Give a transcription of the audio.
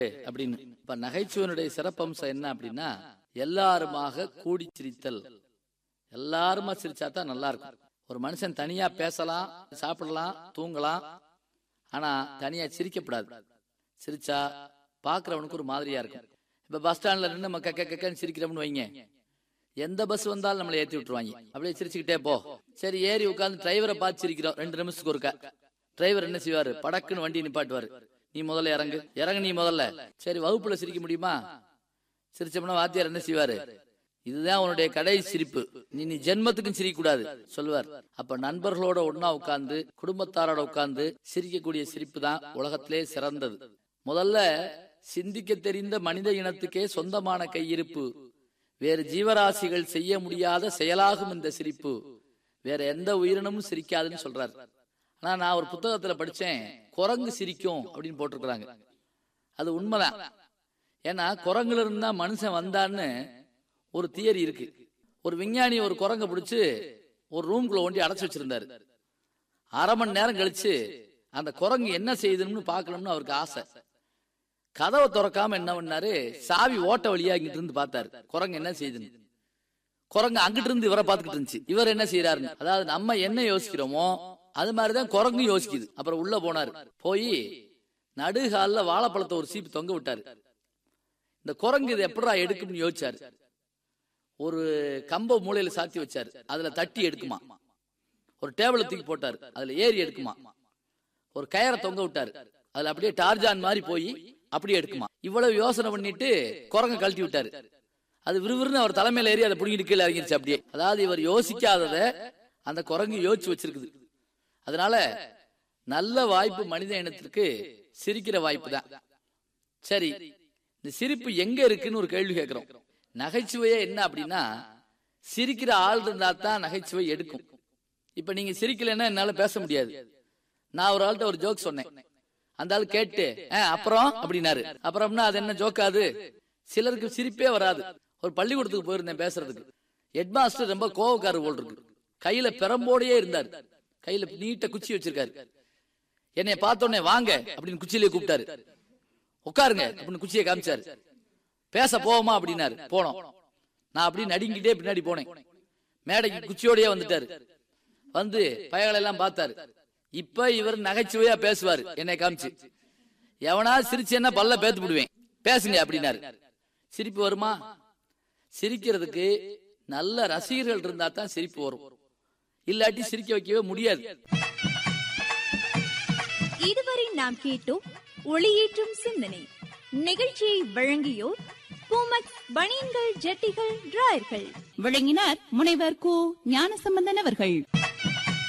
அப்படின்னு இப்ப நகைச்சுவனுடைய சிறப்பம்சம் என்ன அப்படின்னா எல்லாருமாக கூடி சிரித்தல் எல்லாருமா சிரிச்சா தான் நல்லா இருக்கும் ஒரு மனுஷன் தனியா பேசலாம் சாப்பிடலாம் தூங்கலாம் ஆனா தனியா சிரிக்கப்படாது சிரிச்சா பாக்குறவனுக்கு ஒரு மாதிரியா இருக்கும் இப்ப பஸ் ஸ்டாண்ட்ல நின்று நம்ம கக்க கக்கன்னு சிரிக்கிறோம்னு வைங்க எந்த பஸ் வந்தாலும் நம்மளை ஏத்தி விட்டுருவாங்க அப்படியே சிரிச்சுக்கிட்டே போ சரி ஏறி உட்காந்து டிரைவரை பார்த்து சிரிக்கிறோம் ரெண்டு நிமிஷத்துக்கு ஒருக்கா டிரைவர் என்ன செய்வாரு படக்குன்னு வண்டி நிப்பாட்டுவாரு நீ முதல்ல இறங்கு இறங்கு நீ முதல்ல சரி வகுப்புல சிரிக்க முடியுமா சிரிச்சோம்னா வாத்தியார் என்ன செய்வாரு இதுதான் உன்னுடைய கடைசி சிரிப்பு நீ நீ ஜென்மத்துக்கும் சிரிக்க கூடாது சொல்லுவார் அப்ப நண்பர்களோட ஒன்னா உட்கார்ந்து குடும்பத்தாரோட உட்கார்ந்து சிரிக்கக்கூடிய சிரிப்பு தான் உலகத்திலே சிறந்தது முதல்ல சிந்திக்க தெரிந்த மனித இனத்துக்கே சொந்தமான கையிருப்பு வேறு ஜீவராசிகள் செய்ய முடியாத செயலாகும் இந்த சிரிப்பு வேற எந்த உயிரினமும் சிரிக்காதுன்னு சொல்றாரு ஆனா நான் ஒரு புத்தகத்துல படிச்சேன் குரங்கு சிரிக்கும் அப்படின்னு போட்டிருக்கிறாங்க அது உண்மைதான் ஏன்னா குரங்குல இருந்தா மனுஷன் வந்தான்னு ஒரு தியரி இருக்கு ஒரு விஞ்ஞானி ஒரு குரங்க பிடிச்சு ஒரு ரூம்குள்ள ஒண்டி அடைச்சு வச்சிருந்தாரு அரை மணி நேரம் கழிச்சு அந்த குரங்கு என்ன செய்யுதுன்னு பார்க்கணும்னு அவருக்கு ஆசை கதவை திறக்காம என்ன பண்ணாரு சாவி ஓட்ட வழியா இங்கிட்டு இருந்து பார்த்தாரு குரங்கு என்ன செய்யுதுன்னு குரங்கு அங்கிட்டு இருந்து இவரை பார்த்துக்கிட்டு இருந்துச்சு இவர் என்ன செய்யறாருன்னு அதாவது நம்ம என்ன யோசிக்கிறோமோ அது மாதிரிதான் குரங்கு யோசிக்குது அப்புறம் உள்ள போனாரு போய் நடுகாலில் வாழைப்பழத்தை ஒரு சீப்பு தொங்க விட்டாரு இந்த குரங்கு இது எப்படா எடுக்கும்னு யோசிச்சாரு ஒரு கம்ப மூலையில சாத்தி வச்சாரு அதுல தட்டி எடுக்குமா ஒரு டேபிள தூக்கி போட்டாரு அதுல ஏறி எடுக்குமா ஒரு கயரை தொங்க விட்டாரு அதுல அப்படியே டார்ஜான் மாதிரி போய் அப்படியே எடுக்குமா இவ்வளவு யோசனை பண்ணிட்டு குரங்க கழட்டி விட்டாரு அது விறுவிறுன்னு அவர் தலைமையில ஏறி அதை புடிங்கிட்டு கீழே இறங்கிருச்சு அப்படியே அதாவது இவர் யோசிக்காதத அந்த குரங்கு யோசிச்சு வச்சிருக்குது அதனால நல்ல வாய்ப்பு மனித இனத்திற்கு சிரிக்கிற வாய்ப்பு தான் சரி இந்த சிரிப்பு எங்க இருக்குன்னு ஒரு கேள்வி கேட்கிறோம் நகைச்சுவையே என்ன அப்படின்னா சிரிக்கிற ஆள் இருந்தா தான் நகைச்சுவை எடுக்கும் இப்ப நீங்க சிரிக்கலைன்னா என்னால பேச முடியாது நான் ஒரு ஆள்கிட்ட ஒரு ஜோக் சொன்னேன் அந்த ஆள் கேட்டு "ஆ, அப்புறம் அப்படின்னாரு அப்புறம்னா அது என்ன ஜோக்காது சிலருக்கு சிரிப்பே வராது ஒரு பள்ளிக்கூடத்துக்கு போயிருந்தேன் பேசுறதுக்கு ஹெட் மாஸ்டர் ரொம்ப கோவக்காரர் போல் இருக்கு கையில பெரம்போடையே இருந்தார் கையில நீட்ட குச்சி வச்சிருக்காரு என்னைய பார்த்தோன்னே வாங்க அப்படின்னு குச்சியிலே கூப்பிட்டாரு உட்காருங்க அப்படின்னு குச்சியை காமிச்சாரு பேச போவோமா அப்படின்னாரு போனோம் நான் அப்படி நடுங்கிட்டே பின்னாடி போனேன் மேடைக்கு குச்சியோடயே வந்துட்டாரு வந்து பயகளை எல்லாம் பார்த்தாரு இப்ப இவர் நகைச்சுவையா பேசுவாரு என்னை காமிச்சு எவனா சிரிச்சேன்னா பல்ல பேத்து விடுவேன் பேசுங்க அப்படின்னாரு சிரிப்பு வருமா சிரிக்கிறதுக்கு நல்ல ரசிகர்கள் இருந்தா தான் சிரிப்பு வரும் இல்லாட்டி சிரிக்க வைக்கவே முடியாது இதுவரை நாம் கேட்டோம் ஒளியேற்றும் சிந்தனை நிகழ்ச்சியை வழங்கியோர் பூமக் பனியன்கள் ஜட்டிகள் டிராயர்கள் விளங்கினார் முனைவர் கு ஞானசம்பந்தன் அவர்கள்